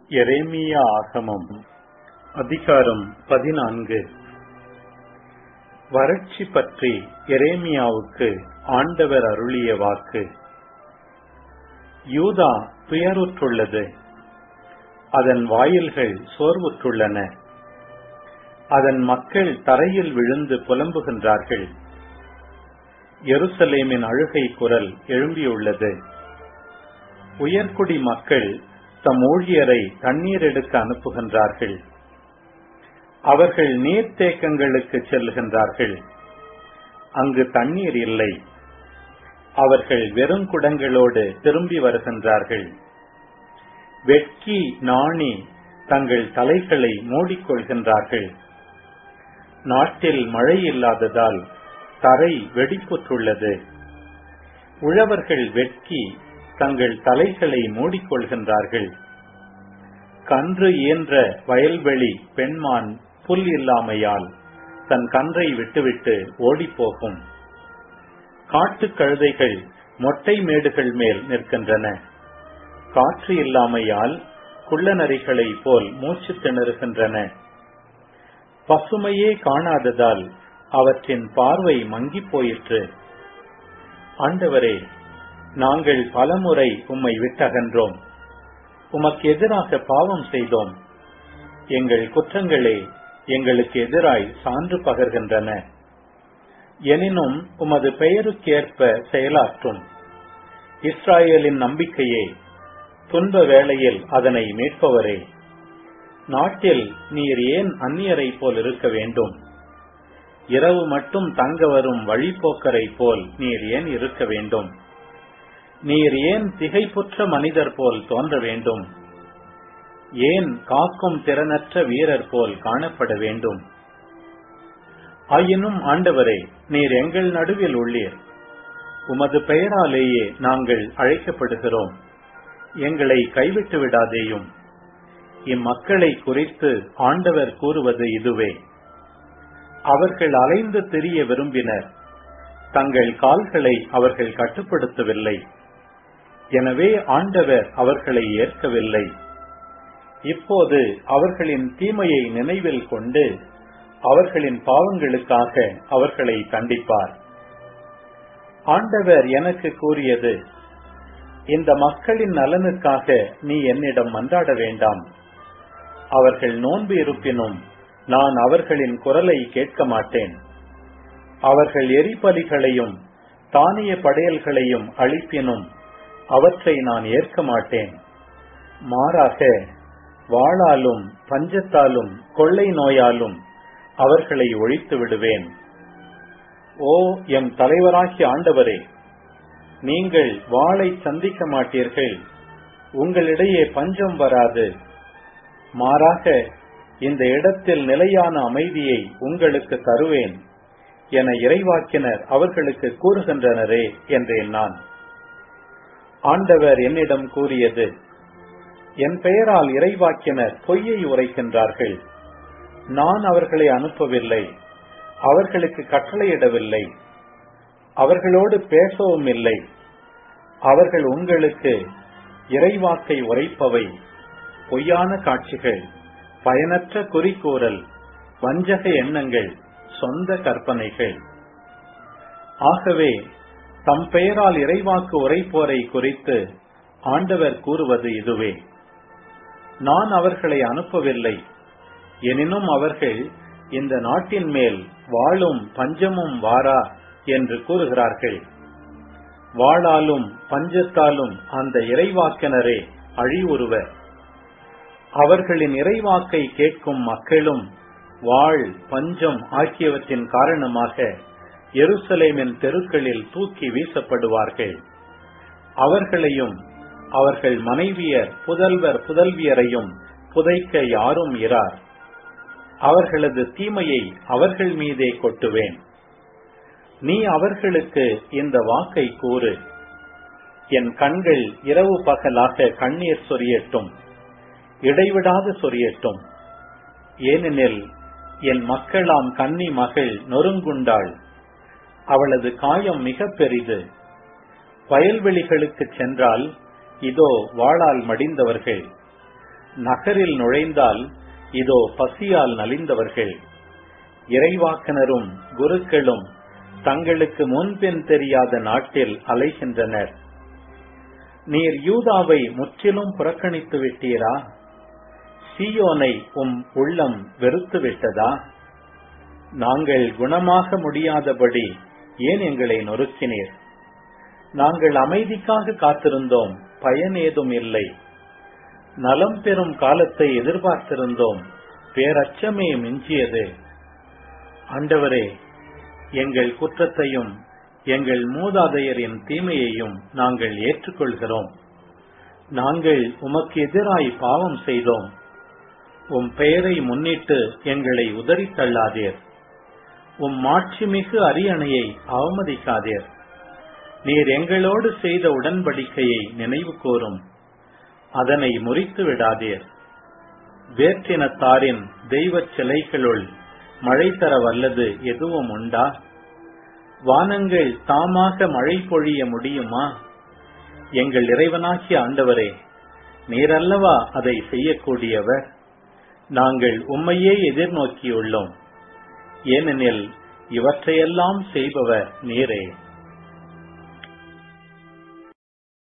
எரேமியா ஆகமம் அதிகாரம் பதினான்கு வறட்சி பற்றி எரேமியாவுக்கு ஆண்டவர் அருளிய வாக்கு யூதா துயருற்றுள்ளது அதன் வாயில்கள் சோர்வுற்றுள்ளன அதன் மக்கள் தரையில் விழுந்து புலம்புகின்றார்கள் எருசலேமின் அழுகை குரல் எழும்பியுள்ளது உயர்குடி மக்கள் தம் ஊழியரை தண்ணீர் எடுக்க அனுப்புகின்றார்கள் அவர்கள் நீர்த்தேக்கங்களுக்கு செல்கின்றார்கள் அங்கு தண்ணீர் இல்லை அவர்கள் வெறும் குடங்களோடு திரும்பி வருகின்றார்கள் வெட்கி நாணி தங்கள் தலைகளை மூடிக்கொள்கின்றார்கள் நாட்டில் மழை இல்லாததால் தரை வெடிப்புற்றுள்ளது உழவர்கள் வெட்கி தங்கள் தலைகளை மூடிக்கொள்கின்றார்கள் கன்று இயன்ற வயல்வெளி பெண்மான் புல் இல்லாமையால் தன் கன்றை விட்டுவிட்டு ஓடிப்போகும் காட்டுக் கழுதைகள் மொட்டை மேடுகள் மேல் நிற்கின்றன காற்று இல்லாமையால் குள்ளநரிகளை போல் மூச்சு திணறுகின்றன பசுமையே காணாததால் அவற்றின் பார்வை மங்கிப் போயிற்று ஆண்டவரே நாங்கள் பலமுறை உம்மை விட்டகன்றோம் உமக்கு எதிராக பாவம் செய்தோம் எங்கள் குற்றங்களே எங்களுக்கு எதிராய் சான்று பகர்கின்றன எனினும் உமது பெயருக்கேற்ப செயலாற்றும் இஸ்ராயலின் நம்பிக்கையே துன்ப வேளையில் அதனை மீட்பவரே நாட்டில் நீர் ஏன் அந்நியரை போல் இருக்க வேண்டும் இரவு மட்டும் தங்க வரும் வழிபோக்கரை போல் நீர் ஏன் இருக்க வேண்டும் நீர் ஏன் திகைப்புற்ற மனிதர் போல் தோன்ற வேண்டும் ஏன் காக்கும் திறனற்ற வீரர் போல் காணப்பட வேண்டும் ஆயினும் ஆண்டவரே நீர் எங்கள் நடுவில் உள்ளீர் உமது பெயராலேயே நாங்கள் அழைக்கப்படுகிறோம் எங்களை கைவிட்டு விடாதேயும் இம்மக்களை குறித்து ஆண்டவர் கூறுவது இதுவே அவர்கள் அலைந்து திரிய விரும்பினர் தங்கள் கால்களை அவர்கள் கட்டுப்படுத்தவில்லை எனவே ஆண்டவர் அவர்களை ஏற்கவில்லை இப்போது அவர்களின் தீமையை நினைவில் கொண்டு அவர்களின் பாவங்களுக்காக அவர்களை தண்டிப்பார் ஆண்டவர் எனக்கு கூறியது இந்த மக்களின் நலனுக்காக நீ என்னிடம் மன்றாட வேண்டாம் அவர்கள் நோன்பு இருப்பினும் நான் அவர்களின் குரலை கேட்க மாட்டேன் அவர்கள் எரிபலிகளையும் தானிய படையல்களையும் அழிப்பினும் அவற்றை நான் ஏற்க மாட்டேன் மாறாக வாளாலும் பஞ்சத்தாலும் கொள்ளை நோயாலும் அவர்களை ஒழித்து விடுவேன் ஓ எம் தலைவராகிய ஆண்டவரே நீங்கள் வாளை சந்திக்க மாட்டீர்கள் உங்களிடையே பஞ்சம் வராது மாறாக இந்த இடத்தில் நிலையான அமைதியை உங்களுக்கு தருவேன் என இறைவாக்கினர் அவர்களுக்கு கூறுகின்றனரே என்றேன் நான் ஆண்டவர் என்னிடம் கூறியது என் பெயரால் இறைவாக்கினர் பொய்யை உரைக்கின்றார்கள் நான் அவர்களை அனுப்பவில்லை அவர்களுக்கு கட்டளையிடவில்லை அவர்களோடு பேசவும் இல்லை அவர்கள் உங்களுக்கு இறைவாக்கை உரைப்பவை பொய்யான காட்சிகள் பயனற்ற குறிக்கூறல் வஞ்சக எண்ணங்கள் சொந்த கற்பனைகள் ஆகவே தம் பெயரால் இறைவாக்கு உரைப்போரை குறித்து ஆண்டவர் கூறுவது இதுவே நான் அவர்களை அனுப்பவில்லை எனினும் அவர்கள் இந்த நாட்டின் மேல் வாழும் பஞ்சமும் வாரா என்று கூறுகிறார்கள் வாளாலும் பஞ்சத்தாலும் அந்த இறைவாக்கினரே அழிவுறுவர் அவர்களின் இறைவாக்கை கேட்கும் மக்களும் வாழ் பஞ்சம் ஆகியவற்றின் காரணமாக எருசலேமின் தெருக்களில் தூக்கி வீசப்படுவார்கள் அவர்களையும் அவர்கள் மனைவியர் புதல்வர் புதல்வியரையும் புதைக்க யாரும் இரார் அவர்களது தீமையை அவர்கள் மீதே கொட்டுவேன் நீ அவர்களுக்கு இந்த வாக்கை கூறு என் கண்கள் இரவு பகலாக கண்ணீர் சொரியட்டும் இடைவிடாது சொரியட்டும் ஏனெனில் என் மக்களாம் கன்னி மகள் நொறுங்குண்டாள் அவளது காயம் மிக பெரிது வயல்வெளிகளுக்கு சென்றால் இதோ வாளால் மடிந்தவர்கள் நகரில் நுழைந்தால் இதோ பசியால் நலிந்தவர்கள் இறைவாக்கனரும் குருக்களும் தங்களுக்கு முன்பின் தெரியாத நாட்டில் அலைகின்றனர் நீர் யூதாவை முற்றிலும் புறக்கணித்து விட்டீரா சீயோனை உம் உள்ளம் வெறுத்து விட்டதா நாங்கள் குணமாக முடியாதபடி ஏன் எங்களை நொறுக்கினீர் நாங்கள் அமைதிக்காக காத்திருந்தோம் பயன் ஏதும் இல்லை நலம் பெறும் காலத்தை எதிர்பார்த்திருந்தோம் பேரச்சமே மிஞ்சியது ஆண்டவரே எங்கள் குற்றத்தையும் எங்கள் மூதாதையரின் தீமையையும் நாங்கள் ஏற்றுக்கொள்கிறோம் நாங்கள் உமக்கு எதிராய் பாவம் செய்தோம் உம் பெயரை முன்னிட்டு எங்களை உதறித் தள்ளாதீர் உம் மாட்சிமிகு அரியணையை அவமதிக்காதீர் நீர் எங்களோடு செய்த உடன்படிக்கையை நினைவு கூறும் அதனை முறித்து விடாதீர் வேற்றினத்தாரின் தெய்வச் சிலைகளுள் மழை தர வல்லது எதுவும் உண்டா வானங்கள் தாமாக மழை பொழிய முடியுமா எங்கள் இறைவனாகிய ஆண்டவரே நீரல்லவா அதை செய்யக்கூடியவர் நாங்கள் உம்மையே எதிர்நோக்கியுள்ளோம் ஏனெனில் இவற்றையெல்லாம் செய்பவர் நீரே